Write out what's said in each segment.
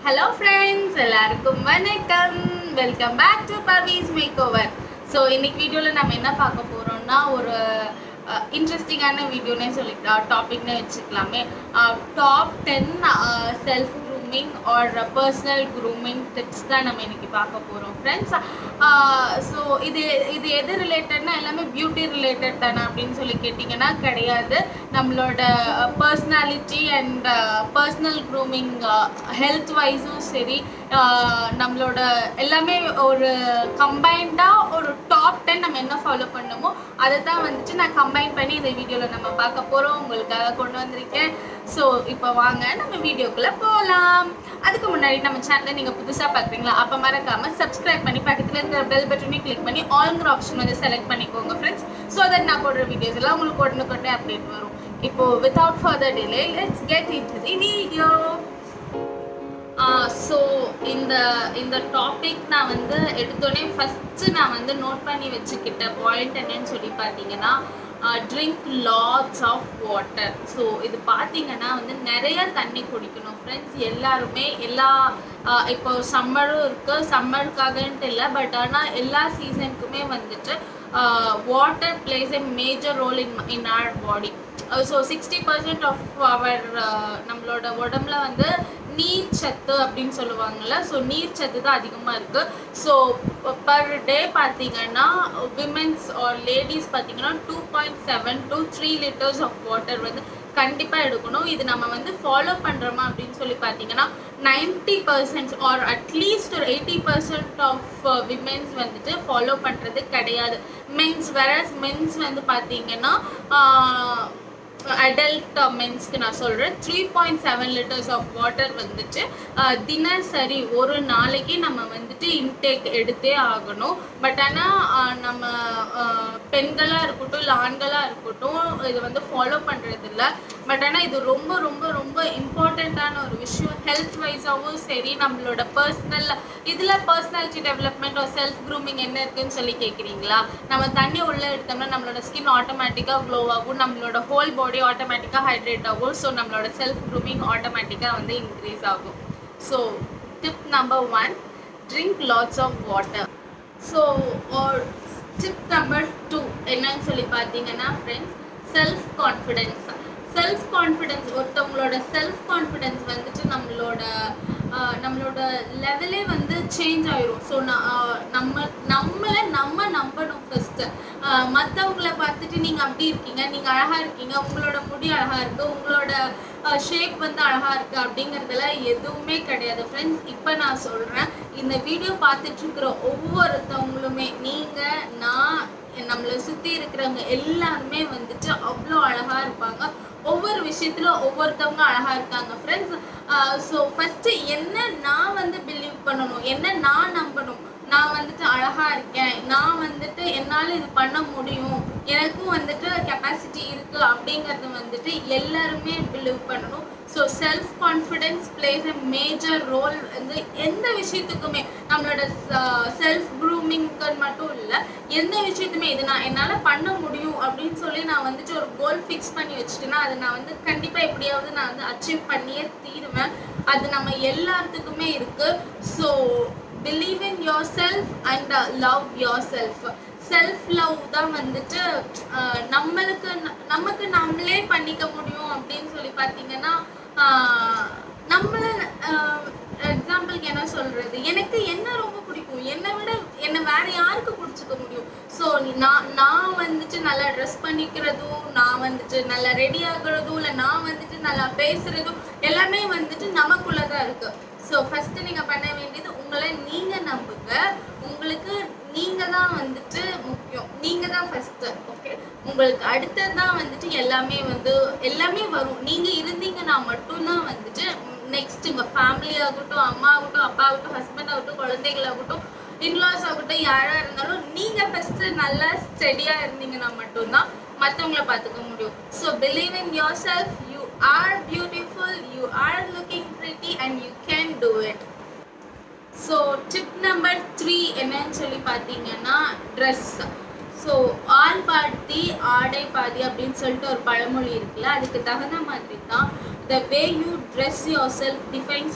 hello friends எல்லாருக்கும் வணக்கம் welcome back to Pavi's makeover so இன்னைக்கு வீடியோவில் நம்ம என்ன பார்க்க போகிறோம்னா ஒரு இன்ட்ரெஸ்டிங்கான வீடியோனே சொல்லிக்கலாம் டாபிக்னே வச்சுக்கலாமே top ten self grooming or personal grooming tips தான் நம்ம இன்னைக்கு பார்க்க போகிறோம் ஃப்ரெண்ட்ஸ் ஸோ இது இது எது ரிலேட்டட்னா எல்லாமே பியூட்டி ரிலேட்டட் தானே அப்படின்னு சொல்லி கேட்டிங்கன்னா கிடையாது நம்மளோட personality and personal grooming health வைஸும் சரி ஆஹ் நம்மளோட எல்லாமே ஒரு கம்பைண்டாக ஒரு டாப் டென் நம்ம என்ன ஃபாலோ பண்ணணுமோ அதை தான் வந்துட்டு நான் கம்பைன் பண்ணி இந்த வீடியோவில் நம்ம பார்க்க போகிறோம் உங்களுக்காக கொண்டு வந்திருக்கேன் ஸோ இப்போ வாங்க நம்ம வீடியோக்குள்ளே போகலாம் அதுக்கு முன்னாடி நம்ம சேனலை நீங்கள் புதுசாக பார்க்குறீங்களா அப்போ மறக்காமல் சப்ஸ்கிரைப் பண்ணி பக்கத்தில் இருக்கிற பெல் பட்டனையும் கிளிக் பண்ணி ஆல்ங்கிற ஆப்ஷன் வந்து செலக்ட் பண்ணிக்கோங்க ஃப்ரெண்ட்ஸ் ஸோ தட் நான் போடுற வீடியோஸ் எல்லாம் உங்களுக்கு உடனுக்குடனே அப்டேட் வரும் இப்போ without further delay let's get into the video so இந்த இந்த டாபிக் நான் வந்து எடுத்தோடனே ஃபஸ்ட்டு நான் வந்து நோட் பண்ணி வச்சுக்கிட்ட பாயிண்ட் என்னன்னு சொல்லி பார்த்தீங்கன்னா drink lots of water so இது பார்த்தீங்கன்னா வந்து நிறைய தண்ணி குடிக்கணும் ஃப்ரெண்ட்ஸ் எல்லாருமே எல்லா ஆஹ் இப்போ சம்மரும் இருக்குது சம்மருக்காகன்ட்டு இல்லை பட் ஆனால் எல்லா சீசனுக்குமே வந்துட்டு water plays a major role in in our body so sixty percent of our நம்மளோட உடம்புல வந்து நீர் சத்து அப்படின்னு சொல்லுவாங்கள்ல ஸோ நீர் சத்து தான் அதிகமாக இருக்குது ஸோ பர் டே பார்த்தீங்கன்னா விமென்ஸ் ஆர் லேடிஸ் பார்த்தீங்கன்னா two point seven to three litres of water வந்து கண்டிப்பாக எடுக்கணும் இது நம்ம வந்து ஃபாலோ பண்ணுறோமா அப்படின்னு சொல்லி பார்த்தீங்கன்னா நைன்ட்டி பர்சன்ட் ஆர் அட்லீஸ்ட் ஒரு எயிட்டி பர்சன்ட் ஆஃப் விமென்ஸ் வந்துட்டு ஃபாலோ பண்ணுறது கிடையாது மென்ஸ் வேற மென்ஸ் வந்து பார்த்தீங்கன்னா அடல்ட் மென்ஸ்க்கு நான் சொல்கிறேன் three point seven litres of water வந்துட்டு தினசரி ஒரு நாளைக்கு நம்ம வந்துட்டு இன்டேக் எடுத்தே ஆகணும் பட் ஆனால் நம்ம பெண்களாக இருக்கட்டும் இல்லை ஆண்களாக இருக்கட்டும் இது வந்து ஃபாலோ பண்ணுறது இல்லை பட் ஆனால் இது ரொம்ப ரொம்ப ரொம்ப இம்பார்ட்டண்ட்டான ஒரு விஷயம் ஹெல்த் வைஸாகவும் சரி நம்மளோட பர்சனல் இதில் பர்சனாலிட்டி டெவலப்மெண்ட் ஒரு செல்ஃப் க்ரூமிங் என்ன இருக்குன்னு சொல்லி கேட்குறீங்களா நம்ம தண்ணி உள்ளே எடுத்தோம்னா நம்மளோட ஸ்கின் ஆட்டோமேட்டிக்காக க்ளோ ஆகும் நம்மளோட ஹோல் பாடி ஆட்டோமேட்டிக்காக ஹைட்ரேட் ஆகும் ஸோ நம்மளோட செல்ஃப் க்ரூமிங் ஆட்டோமேட்டிக்காக வந்து இன்க்ரீஸ் ஆகும் so tip number one drink lots of water so tip number two என்னன்னு சொல்லி பார்த்தீங்கன்னா friends self confidence self confidence ஒருத்தவங்களோட செல்ஃப் கான்ஃபிடென்ஸ் வந்துட்டு நம்மளோட நம்மளோட லெவலே வந்து சேஞ்ச் ஆயிரும் ஸோ நம்ம நம்மளை நம்ம நம்பணும் ஃபஸ்ட்டு மற்றவங்கள பார்த்துட்டு நீங்கள் அப்படி இருக்கீங்க நீங்கள் அழகாக இருக்கீங்க உங்களோட முடி அழகாக இருக்குது உங்களோட ஷேப் வந்து அழகாக இருக்குது அப்படிங்கிறதுலாம் எதுவுமே கிடையாது ஃப்ரெண்ட்ஸ் இப்போ நான் சொல்கிறேன் இந்த வீடியோ பார்த்துட்ருக்குற ஒவ்வொருத்தவங்களுமே நீங்கள் நான் நம்மளை சுற்றி இருக்கிறவங்க எல்லாருமே வந்துட்டு அவ்வளோ அழகாக இருப்பாங்க ஒவ்வொரு விஷயத்துல ஒவ்வொருத்தவங்க அழகா இருக்காங்க ஃப்ரெண்ட்ஸ் ஸோ ஃபர்ஸ்ட் என்ன நான் வந்து பிலீவ் பண்ணணும் என்ன நான் நம்பணும் நான் வந்துட்டு அழகா இருக்கேன் நான் வந்துட்டு என்னால் இது பண்ண முடியும் எனக்கும் வந்துட்டு கெப்பாசிட்டி இருக்கு அப்படிங்கிறது வந்துட்டு எல்லாருமே பிலீவ் பண்ணணும் so self confidence plays a major role வந்து எந்த விஷயத்துக்குமே நம்மளோட செல்ஃப் க்ரூமிங்க்கு மட்டும் இல்லை எந்த விஷயத்துமே இது நான் என்னால் பண்ண முடியும் அப்படின்னு சொல்லி நான் வந்துட்டு ஒரு கோல் ஃபிக்ஸ் பண்ணி வச்சுட்டேன்னா அதை நான் வந்து கண்டிப்பாக எப்படியாவது நான் வந்து அச்சீவ் பண்ணியே தீருவேன் அது நம்ம எல்லாத்துக்குமே இருக்குது so believe in yourself and love yourself self love தான் வந்துட்டு நம்மளுக்கு நமக்கு நம்மளே பண்ணிக்க முடியும் அப்படின்னு சொல்லி பார்த்தீங்கன்னா நம்மளை எக்ஸாம்பிளுக்கு என்ன சொல்கிறது எனக்கு என்ன ரொம்ப பிடிக்கும் என்னை விட என்னை வேற யாருக்கு பிடிச்சிக்க முடியும் ஸோ நான் நான் வந்துட்டு நல்லா ட்ரெஸ் பண்ணிக்கிறதும் நான் வந்துட்டு நல்லா ரெடி ஆகுறதும் இல்லை நான் வந்துட்டு நல்லா பேசுகிறதும் எல்லாமே வந்துட்டு நமக்குள்ளே தான் இருக்குது ஸோ ஃபஸ்ட்டு நீங்கள் பண்ண வேண்டியது உங்களை நீங்கள் நம்புங்க உங்களுக்கு நீங்கள் தான் வந்துட்டு முக்கியம் நீங்கள் தான் ஃபஸ்ட்டு ஓகே உங்களுக்கு அடுத்தது தான் வந்துட்டு எல்லாமே வந்து எல்லாமே வரும் நீங்கள் இருந்தீங்கன்னா மட்டும்தான் வந்துட்டு நெக்ஸ்ட் உங்கள் ஃபேமிலி ஆகட்டும் அம்மா ஆகட்டும் அப்பா ஆகட்டும் ஹஸ்பண்ட் ஆகட்டும் குழந்தைகளாகட்டும் இன்லாஸ் ஆகட்டும் யாராக இருந்தாலும் நீங்கள் ஃபஸ்ட்டு நல்லா ஸ்டெடியாக இருந்தீங்கன்னா மட்டும்தான் மற்றவங்கள பார்த்துக்க முடியும் so believe in yourself you are beautiful you are looking pretty and you can do it so tip number three என்னன்னு சொல்லி பார்த்தீங்கன்னா ட்ரெஸ் ஸோ ஆள் பாதி ஆடை பாதி அப்படின்னு சொல்லிட்டு ஒரு பழமொழி இருக்குல்ல அதுக்கு தகுந்த மாதிரி தான் the way you dress yourself defines who you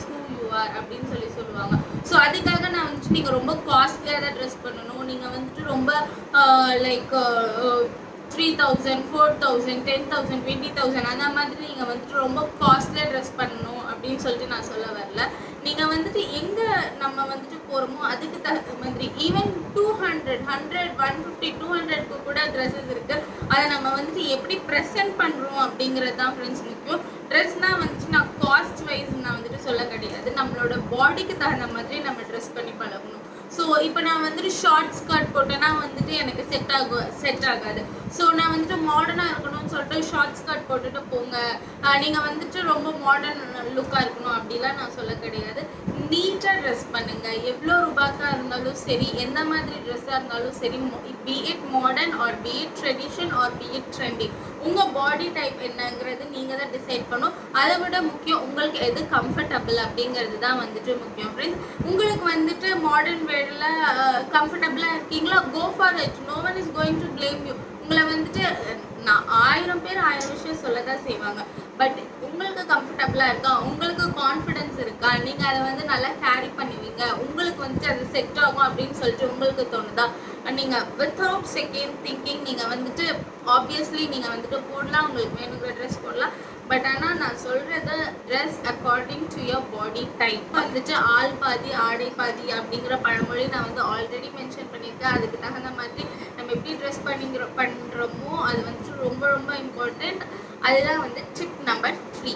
போடுவார் அப்படின்னு சொல்லி சொல்லுவாங்க ஸோ அதுக்காக நான் வந்துட்டு நீங்கள் ரொம்ப காஸ்ட்லியாக தான் ட்ரெஸ் பண்ணணும் நீங்கள் வந்துட்டு ரொம்ப like three thousand four thousand ten thousand twenty thousand அந்த மாதிரி நீங்கள் வந்துட்டு ரொம்ப காஸ்ட்லியாக ட்ரெஸ் பண்ணணும் அப்படின்னு சொல்லிட்டு நான் சொல்ல வரல நீங்கள் வந்துட்டு எங்கே நம்ம வந்துட்டு போகிறோமோ அதுக்கு தகுந்த மாதிரி even two hundred hundred one fifty two ஹண்ட்ரட்க்கு கூட ட்ரெஸ்ஸஸ் இருக்குது அதை நம்ம வந்துட்டு எப்படி ப்ரெசென்ட் பண்ணுறோம் அப்படிங்கிறது தான் ஃப்ரெண்ட்ஸ் முக்கியம் ட்ரெஸ்னால் வந்துட்டு நான் காஸ்ட் வைஸ் நான் வந்துட்டு சொல்ல கிடையாது நம்மளோட பாடிக்கு தகுந்த மாதிரி நம்ம ட்ரெஸ் பண்ணி பழகணும் ஸோ இப்போ நான் வந்துட்டு ஷார்ட் ஸ்கர்ட் போட்டேன்னா வந்துட்டு எனக்கு செட் ஆகும் செட் ஆகாது ஸோ நான் வந்துட்டு மாடர்னாக இருக்கணும்னு சொல்லிட்டு ஷார்ட் ஸ்கர்ட் போட்டுட்டு போங்க நீங்கள் வந்துட்டு ரொம்ப மாடர்ன் லுக்காக இருக்கணும் அப்படிலாம் நான் சொல்ல கிடையாது நீட்டாக ட்ரெஸ் பண்ணுங்க எவ்வளோ ரூபாய்க்கா இருந்தாலும் சரி எந்த மாதிரி ட்ரெஸ்ஸாக இருந்தாலும் சரி be it modern or be it tradition or be it trending உங்கள் பாடி டைப் என்னங்கிறது நீங்கள் தான் டிசைட் பண்ணும் அதை விட முக்கியம் உங்களுக்கு எது கம்ஃபர்டபுள் அப்படிங்கிறது தான் வந்துட்டு முக்கியம் ஃப்ரெண்ட்ஸ் உங்களுக்கு வந்துட்டு மாடர்ன் வேர்டில் கம்ஃபர்டபுளாக இருக்கீங்களா go for it no one is going to blame you உங்களை வந்துட்டு நான் ஆயிரம் பேர் ஆயிரம் விஷயம் சொல்ல தான் செய்வாங்க பட் உங்களுக்கு கம்ஃபர்டபுளாக இருக்கா உங்களுக்கு கான்ஃபிடென்ஸ் இருக்கா நீங்கள் அதை வந்து நல்லா கேரி பண்ணுவீங்க உங்களுக்கு வந்துட்டு அது செட் ஆகும் அப்படின்னு சொல்லிட்டு உங்களுக்கு தோணுதா நீங்கள் வித்தவுட் செகண்ட் திங்கிங் நீங்கள் வந்துட்டு ஆப்வியஸ்லி நீங்கள் வந்துட்டு போடலாம் உங்களுக்கு வேணுங்கிற ட்ரெஸ் போடலாம் பட் ஆனால் நான் சொல்கிறது dress according to your body type வந்துட்டு ஆள் பாதி ஆடை பாதி அப்படிங்கிற பழமொழி நான் வந்து ஆல்ரெடி மென்ஷன் பண்ணியிருக்கேன் அதுக்கு தகுந்த மாதிரி நம்ம எப்படி ட்ரெஸ் பண்ணிங்கிற பண்ணுறோமோ அது வந்துட்டு ரொம்ப ரொம்ப இம்பார்ட்டண்ட் அதுதான் வந்து tip number three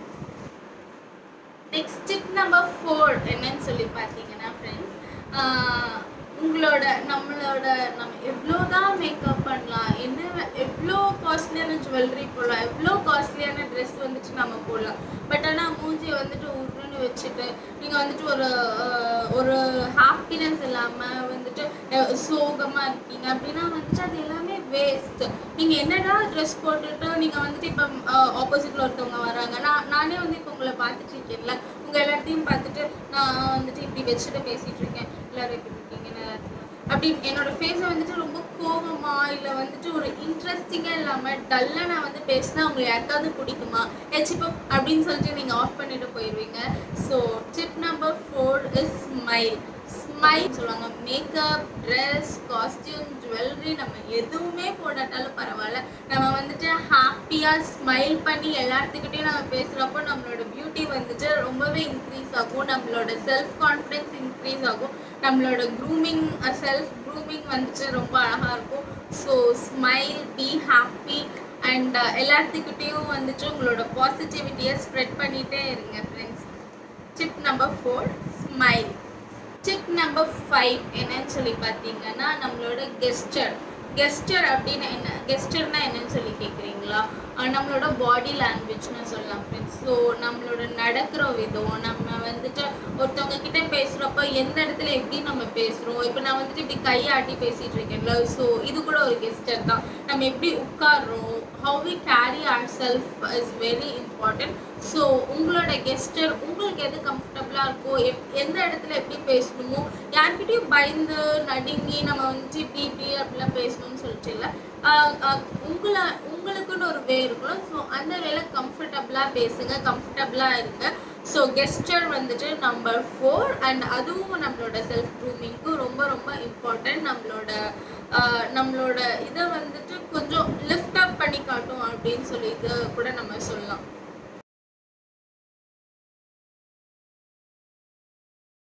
next tip number four என்னன்னு சொல்லி பார்த்தீங்கன்னா ஃப்ரெண்ட்ஸ் உங்களோட நம்மளோட நம்ம எவ்வளோ தான் மேக்கப் பண்ணலாம் என்ன எவ்வளோ காஸ்ட்லியான ஜுவல்லரி போடலாம் எவ்வளோ காஸ்ட்லியான ட்ரெஸ் வந்துட்டு நம்ம போடலாம் பட் ஆனால் மூஞ்சியை வந்துட்டு உருன்னு வச்சுட்டு நீங்கள் வந்துட்டு ஒரு அஹ், ஒரு ஹாப்பினஸ் இல்லாமல் வந்துட்டு அஹ், சோகமா இருக்கீங்க அப்படின்னா வந்துட்டு அது எல்லாமே வேஸ்ட் நீங்கள் என்னடா ட்ரெஸ் போட்டுட்டு நீங்கள் வந்துட்டு இப்போ ஆப்போசிட்டில் ஒருத்தவங்க வராங்க நான் நானே வந்து இப்போ உங்களை பார்த்துட்டு இருக்கேன்ல உங்கள் எல்லாத்தையும் பார்த்துட்டு நான் வந்துட்டு இப்படி வச்சுட்டு பேசிகிட்டு இருக்கேன் எல்லாரும் எப்படி இருக்கீங்க நல்லா இருக்கீங்க அப்படி என்னோட ஃபேஸை வந்துட்டு ரொம்ப கோவமா இல்லை வந்துட்டு ஒரு இன்ட்ரெஸ்டிங்காக இல்லாமல் டல்லாக நான் வந்து பேசினா உங்களுக்கு யாருக்காவது பிடிக்குமா ஏச்சிப்போ அப்படின்னு சொல்லிட்டு நீங்கள் ஆஃப் பண்ணிட்டு போயிடுவீங்க so tip number four is smile smile சொல்லுவாங்க மேக்கப் ட்ரெஸ் காஸ்டியூம் ஜுவல்லரி நம்ம எதுவுமே போடாட்டாலும் பரவாயில்ல நம்ம வந்துட்டு ஹாப்பியாக ஸ்மைல் பண்ணி எல்லாத்துக்கிட்டையும் நம்ம பேசுகிறப்போ நம்மளோட பியூட்டி வந்துட்டு ரொம்பவே இன்க்ரீஸ் ஆகும் நம்மளோட செல்ஃப் கான்ஃபிடென்ஸ் இன்க்ரீஸ் ஆகும் நம்மளோட க்ரூமிங் செல்ஃப் க்ரூமிங் வந்துட்டு ரொம்ப அழகாக இருக்கும் so smile be happy and எல்லாத்துக்கிட்டேயும் வந்துட்டு உங்களோட பாசிட்டிவிட்டியை ஸ்ப்ரெட் பண்ணிகிட்டே இருங்க friends tip number four smile tip number five என்னன்னு சொல்லி பார்த்தீங்கன்னா நம்மளோட கெஸ்டர் கெஸ்டர் அப்படின்னு என்ன கெஸ்டர்னா என்னன்னு சொல்லி கேட்குறீங்களா அஹ் நம்மளோட பாடி லாங்குவேஜ்னு சொல்லலாம் ஃப்ரெண்ட்ஸ் ஸோ நம்மளோட நடக்கிற விதம் நம்ம வந்துட்டு ஒருத்தவங்க கிட்ட பேசுகிறப்ப எந்த இடத்துல எப்படி நம்ம பேசுகிறோம் இப்போ நான் வந்துட்டு இப்படி கையாட்டி பேசிகிட்டு இருக்கேன்ல ஸோ இது கூட ஒரு கெஸ்டர் தான் நம்ம எப்படி உட்கார்றோம் how we carry our self is very important so உங்களோட கெஸ்டர் உங்களுக்கு எது கம்ஃபர்டபுளாக இருக்கோ எப் எந்த இடத்துல எப்படி பேசணுமோ யார்கிட்டயும் பயந்து நடுங்கி நம்ம வந்துட்டு இப்படி இப்படி அப்படிலாம் பேசணும்னு சொல்லிட்டு இல்லை ஆஹ் ஆஹ் உங்களை உங்களுக்குன்னு ஒரு வே இருக்கணும் ஸோ அந்த வேலை கம்ஃபர்டபுளாக பேசுங்க கம்ஃபர்டபுளாக இருங்க ஸோ கெஸ்டர் வந்துட்டு நம்பர் ஃபோர் அண்ட் அதுவும் நம்மளோட செல்ஃப் க்ரூமிங்க்கு ரொம்ப ரொம்ப இம்பார்ட்டன்ட் நம்மளோட ஆஹ் நம்மளோட இதை வந்துட்டு கொஞ்சம் லிஃப்ட் அப் பண்ணி காட்டும் அப்படின்னு சொல்லிட்டு கூட நம்ம சொல்லலாம்